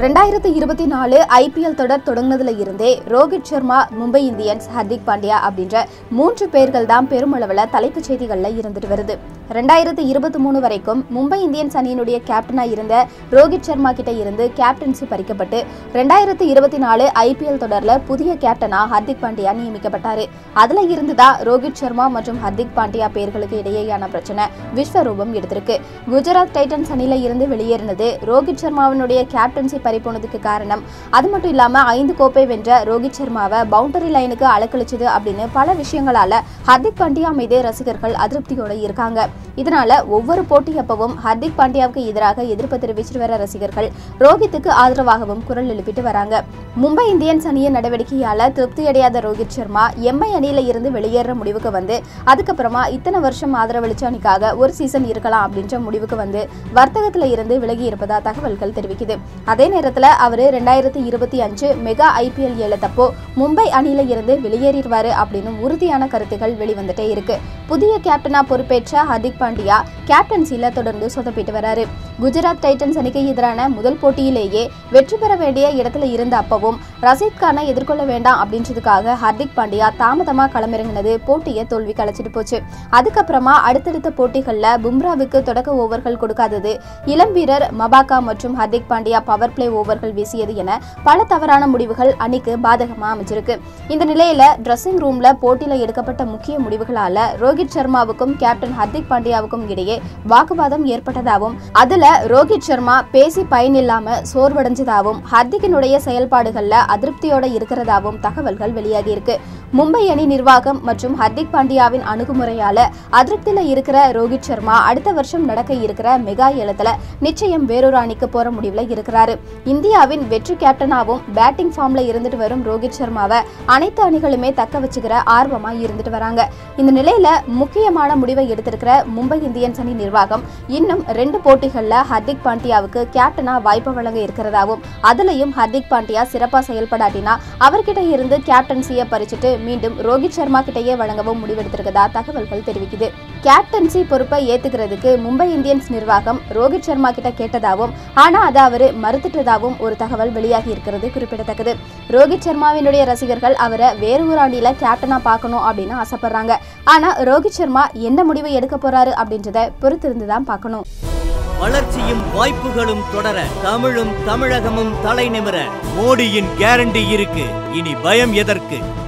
ரெண்டாயிரத்தி இருபத்தி நாலு ஐபிஎல் தொடர் தொடங்கினதுல இருந்தே ரோஹித் சர்மா மும்பை இந்தியன்ஸ் ஹர்திக் பாண்டியா அப்படின்ற மூன்று பேர்கள் தான் பெருமளவில் தலைப்புச் செய்திகளில் இருந்துட்டு வருது ரெண்டாயிரத்தி இருபத்தி மூணு வரைக்கும் மும்பை இந்தியன்ஸ் அணியினுடைய கேப்டனாக இருந்த ரோஹித் சர்மா கிட்ட இருந்து கேப்டன்சி பறிக்கப்பட்டு ரெண்டாயிரத்தி இருபத்தி நாலு ஐபிஎல் தொடரில் புதிய கேப்டனா ஹர்திக் பாண்டியா நியமிக்கப்பட்டாரு அதுல இருந்து தான் ரோஹித் சர்மா மற்றும் ஹர்திக் பாண்டியா பேர்களுக்கு இடையேயான பிரச்சனை விஸ்வரூபம் எடுத்திருக்கு குஜராத் டைட்டன்ஸ் அணியில இருந்து வெளியேறினது ரோஹித் சர்மாவினுடைய கேப்டன்சி பறிபோனதுக்கு காரணம் அது மட்டும் இல்லாம ஐந்து கோப்பை வென்ற ரோஹித் சர்மாவை பவுண்டரி லைனுக்கு அலக்கழிச்சது அப்படின்னு பல விஷயங்களால ஹர்திக் பாண்டியா மீது ரசிகர்கள் அதிருப்தியோட இருக்காங்க இதனால ஒவ்வொரு போட்டி அப்பவும் ஹர்திக் பாண்டியாவுக்கு எதிராக எதிர்ப்பு தெரிவிச்சிட்டு வர ரசிகர்கள் ரோஹித்துக்கு ஆதரவாகவும் குரல் எழுப்பிட்டு வராங்க மும்பை இந்தியன்ஸ் அணியின் நடவடிக்கையால திருப்தியடையாத ரோஹித் சர்மா எம்ஐ அணியில இருந்து வெளியேற முடிவுக்கு வந்து அதுக்கப்புறமா இத்தனை வருஷம் ஆதரவளிச்ச அணிக்காக ஒரு சீசன் இருக்கலாம் அப்படின்ற முடிவுக்கு வந்து வர்த்தகத்துல இருந்து விலகி இருப்பதா தகவல்கள் தெரிவிக்குது அதே நேரத்துல அவரு ரெண்டாயிரத்தி இருபத்தி அஞ்சு மெகா ஐபிஎல் ஏலத்தப்போ மும்பை அணியில இருந்து வெளியேறிடுவாரு அப்படின்னு உறுதியான கருத்துகள் வெளிவந்துட்டே இருக்கு புதிய கேப்டனா பொறுப்பேற்ற ஹர்திக் பாண்டியா கேப்டன்சில தொடர்ந்து சொதப்பிட்டு வராரு குஜராத் டைட்டன்ஸ் அணிக்கு எதிரான முதல் போட்டியிலேயே வெற்றி பெற வேண்டிய இடத்துல இருந்த அப்பவும் ரஷீத் கானை எதிர்கொள்ள வேண்டாம் அப்படின்றதுக்காக ஹர்திக் பாண்டியா தாமதமா களமிறங்கினது போட்டியை தோல்வி கலைச்சிட்டு போச்சு அதுக்கப்புறமா அடுத்தடுத்த போட்டிகள்ல பும்ராவுக்கு தொடக்க ஓவர்கள் கொடுக்காதது இளம் வீரர் மபாக்கா மற்றும் ஹர்திக் பாண்டியா பவர் பிளே ஓவர்கள் வீசியது என பல தவறான முடிவுகள் அணிக்கு பாதகமா அமைஞ்சிருக்கு இந்த நிலையில ட்ரெஸ்ஸிங் ரூம்ல போட்டியில எடுக்கப்பட்ட முக்கிய முடிவுகளால ரோஹித் சர்மாவுக்கும் கேப்டன் ஹர்திக் பாண்டியாவுக்கும் இடையே வாக்குவாதம் ஏற்பட்டதாகவும் அதுல ரோஹித் சர்மா பேசி பயனில்லாம சோர்வடைஞ்சதாகவும் ஹர்திக்கினுடைய செயல்பாடுகள்ல அதிருப்தியோட இருக்கிறதாகவும் தகவல்கள் வெளியாகி இருக்கு மும்பை அணி நிர்வாகம் மற்றும் ஹர்திக் பாண்டியாவின் அணுகுமுறையால அதிருப்தியில இருக்கிற ரோஹித் சர்மா அடுத்த வருஷம் நடக்க இருக்கிற மெகா ஏலத்துல நிச்சயம் வேறொரு அணிக்கு போற முடிவுல இருக்கிறாரு இந்தியாவின் வெற்றி கேப்டனாவும் பேட்டிங் ஃபார்ம்ல இருந்துட்டு வரும் ரோஹித் சர்மாவை அனைத்து அணிகளுமே தக்க வச்சுக்கிற ஆர்வமா இருந்துட்டு வராங்க இந்த நிலையில முக்கியமான முடிவை எடுத்திருக்கிற மும்பை இந்தியன்ஸ் அணி நிர்வாகம் இன்னும் ரெண்டு போட்டிகள்ல ஹர்திக் பாண்டியாவுக்கு கேப்டனா வாய்ப்பு வழங்க இருக்கிறதாவும் அதுலயும் ஹர்திக் பாண்டியா சிறப்பா செயல்படாட்டினா அவர்கிட்ட இருந்து கேப்டன்சியை பறிச்சுட்டு மீண்டும் ரோஹித் சர்மா கிட்டயே வழங்கவும் முடிவெடுத்திருக்கதா தகவல்கள் தெரிவிக்குது கேப்டன்சி பொறுப்பை ஏத்துக்கிறதுக்கு மும்பை இந்தியன்ஸ் நிர்வாகம் ரோஹித் சர்மா கிட்ட கேட்டதாகவும் ஆனா அதை அவரு மறுத்துட்டதாகவும் ஒரு தகவல் வெளியாகி இருக்கிறது குறிப்பிடத்தக்கது ரோஹித் சர்மாவினுடைய ரசிகர்கள் அவரை வேறு ஒரு அணியில கேப்டனா பார்க்கணும் அப்படின்னு ஆசைப்படுறாங்க ஆனா ரோஹித் சர்மா எந்த முடிவை எடுக்க போறாரு அப்படின்றத பொறுத்திருந்து தான் பார்க்கணும் வளர்ச்சியும் வாய்ப்புகளும் தொடர தமிழும் தமிழகமும் தலை நிமிர மோடியின் கேரண்டி இருக்கு இனி பயம் எதற்கு